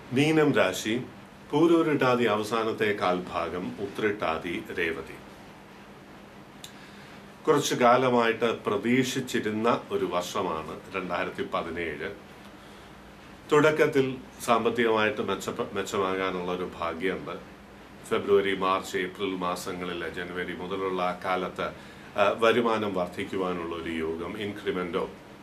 മീനം രാശി പൂരൂരിട്ടാതി അവസാനത്തെ കാൽഭാഗം ഉത്രിട്ടാതി രേവതി കുറച്ചു കാലമായിട്ട് പ്രതീക്ഷിച്ചിരുന്ന ഒരു വർഷമാണ് രണ്ടായിരത്തി പതിനേഴ് തുടക്കത്തിൽ സാമ്പത്തികമായിട്ട് മെച്ചപ്പ മെച്ചമാകാനുള്ള ഒരു ഭാഗ്യമുണ്ട് ഫെബ്രുവരി മാർച്ച് ഏപ്രിൽ മാസങ്ങളിൽ ജനുവരി മുതലുള്ള ആ കാലത്ത് ആ, വരുമാനം വർദ്ധിക്കുവാനുള്ള ഒരു യോഗം ഇൻക്രിമെന്റോ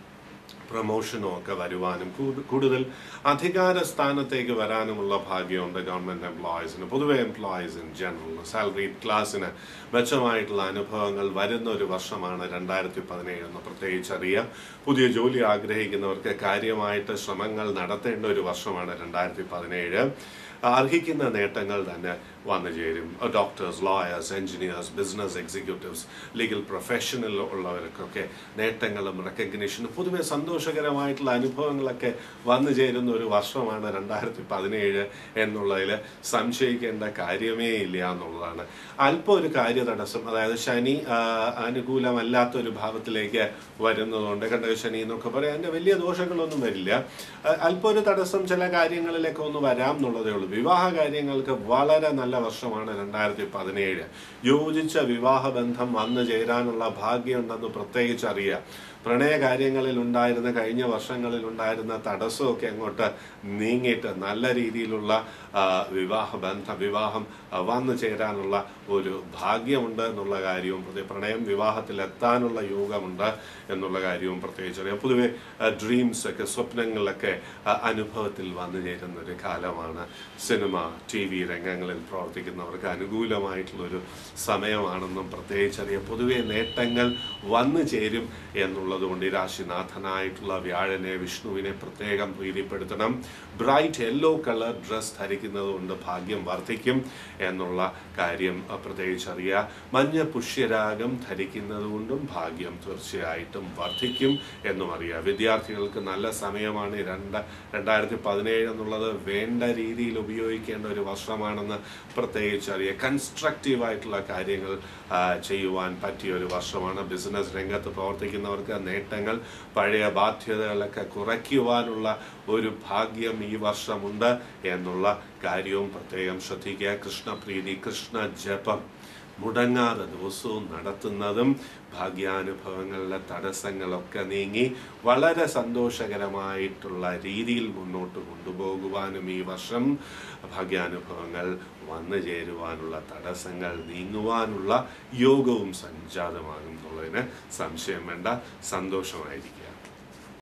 പ്രൊമോഷനോ ഒക്കെ വരുവാനും കൂടു- കൂടുതൽ അധികാര സ്ഥാനത്തേക്ക് വരാനുമുള്ള ഭാഗ്യമുണ്ട് ഗവൺമെന്റ് എംപ്ലോയീസിന് പൊതുവെ എംപ്ലോയീസ് ഇൻ ജനറൽ സാലറി ക്ലാസ്സിന് മെച്ചമായിട്ടുള്ള അനുഭവങ്ങൾ വരുന്ന ഒരു വർഷമാണ് രണ്ടായിരത്തി പതിനേഴ് എന്ന് പ്രത്യേകിച്ച് അറിയാം പുതിയ ജോലി ആഗ്രഹിക്കുന്നവർക്ക് കാര്യമായിട്ട് ശ്രമങ്ങൾ നടത്തേണ്ട ഒരു വർഷമാണ് രണ്ടായിരത്തി പതിനേഴ് അർഹിക്കുന്ന നേട്ടങ്ങൾ തന്നെ വന്നു ചേരും doctors lawyers engineers business executives legal പ്രൊഫഷനിൽ ഉള്ളവർക്കൊക്കെ നേട്ടങ്ങളും റെക്കഗ്നിഷനും പൊതുവെ സന്തോഷകരമായിട്ടുള്ള അനുഭവങ്ങളൊക്കെ വന്നു ചേരുന്ന ഒരു വർഷമാണ് രണ്ടായിരത്തി പതിനേഴ് എന്നുള്ളതിൽ സംശയിക്കേണ്ട കാര്യമേ ഇല്ല എന്നുള്ളതാണ് അല്പം ഒരു കാര്യതടസ്സം അതായത് ശനി ആ, അനുകൂലമല്ലാത്ത ഒരു ഭാവത്തിലേക്ക് വരുന്നതുകൊണ്ട് കണ്ട ശനി എന്നൊക്കെ പറയാം അതിന്റെ വലിയ ദോഷങ്ങളൊന്നും വരില്ല ആ, അല്പം ഒരു തടസ്സം ചില കാര്യങ്ങളിലൊക്കെ ഒന്ന് വരാം എന്നുള്ളതേ ഉള്ളൂ വിവാഹ കാര്യങ്ങൾക്ക് വളരെ നല്ല വർഷമാണ് രണ്ടായിരത്തി പതിനേഴ് യോജിച്ച വിവാഹ ബന്ധം വന്നു ചേരാനുള്ള ഭാഗ്യമുണ്ടെന്ന് പ്രത്യേകിച്ച് അറിയാം പ്രണയ കാര്യങ്ങളിൽ ഉണ്ടായിരുന്ന കഴിഞ്ഞ വർഷങ്ങളിൽ ഉണ്ടായിരുന്ന തടസ്സമൊക്കെ അങ്ങോട്ട് നീങ്ങിയിട്ട് നല്ല രീതിയിലുള്ള ആ, വിവാഹ ബന്ധ വിവാഹം ആ, വന്നു ചേരാനുള്ള ഒരു ഭാഗ്യമുണ്ട് എന്നുള്ള കാര്യവും പ്രത്യേക പ്രണയം വിവാഹത്തിൽ എത്താനുള്ള യോഗമുണ്ട് എന്നുള്ള കാര്യവും പ്രത്യേകിച്ച് അറിയാം പൊതുവെ ഡ്രീംസ് ഒക്കെ സ്വപ്നങ്ങളൊക്കെ ആ, അനുഭവത്തിൽ വന്നു ചേരുന്ന ഒരു കാലമാണ് സിനിമ ടി വി രംഗങ്ങളിൽ പ്രവർത്തിക്കുന്നവർക്ക് അനുകൂലമായിട്ടുള്ളൊരു സമയമാണെന്നും പ്രത്യേകിച്ചറിയാം പൊതുവെ നേട്ടങ്ങൾ വന്നു ചേരും എന്നുള്ളതുകൊണ്ട് ഈ രാശിനാഥനായിട്ടുള്ള വ്യാഴനെ വിഷ്ണുവിനെ പ്രത്യേകം പ്രീതിപ്പെടുത്തണം ബ്രൈറ്റ് യെല്ലോ കളർ ഡ്രസ് ധരിക്കുന്നത് കൊണ്ട് ഭാഗ്യം വർദ്ധിക്കും എന്നുള്ള കാര്യം അഹ്, പ്രത്യേകിച്ച് അറിയാം മഞ്ഞ പുഷ്യരാഗം ധരിക്കുന്നത് കൊണ്ടും ഭാഗ്യം തീർച്ചയായിട്ടും വർദ്ധിക്കും എന്നും അറിയാം വിദ്യാർത്ഥികൾക്ക് നല്ല സമയമാണ് ഈ രണ്ട് രണ്ടായിരത്തി പതിനേഴ് എന്നുള്ളത് വേണ്ട രീതിയിൽ ഉപയോഗിക്കേണ്ട ഒരു വർഷമാണെന്ന് പ്രത്യേകിച്ച് അറിയാം കൺസ്ട്രക്റ്റീവ് ആയിട്ടുള്ള കാര്യങ്ങൾ ആ, ചെയ്യുവാൻ പറ്റിയ ഒരു വർഷമാണ് ബിസിനസ് രംഗത്ത് പ്രവർത്തിക്കുന്നവർക്ക് നേട്ടങ്ങൾ പഴയ ബാധ്യതകളൊക്കെ കുറയ്ക്കുവാനുള്ള ഒരു ഭാഗ്യം ഈ വർഷമുണ്ട് എന്നുള്ള കാര്യവും പ്രത്യേകം ശ്രദ്ധിക്കുക കൃഷ്ണപ്രീതി കൃഷ്ണ ജപം മുടങ്ങാതെ ദിവസവും നടത്തുന്നതും ഭാഗ്യാനുഭവങ്ങളിലെ തടസ്സങ്ങളൊക്കെ നീങ്ങി വളരെ സന്തോഷകരമായിട്ടുള്ള രീതിയിൽ മുന്നോട്ട് കൊണ്ടുപോകുവാനും ഈ വർഷം ഭാഗ്യാനുഭവങ്ങൾ വന്നു ചേരുവാനുള്ള തടസ്സങ്ങൾ നീങ്ങുവാനുള്ള യോഗവും സംജാതമാകും എന്നുള്ളതിന് സംശയം വേണ്ട സന്തോഷമായിരിക്കുക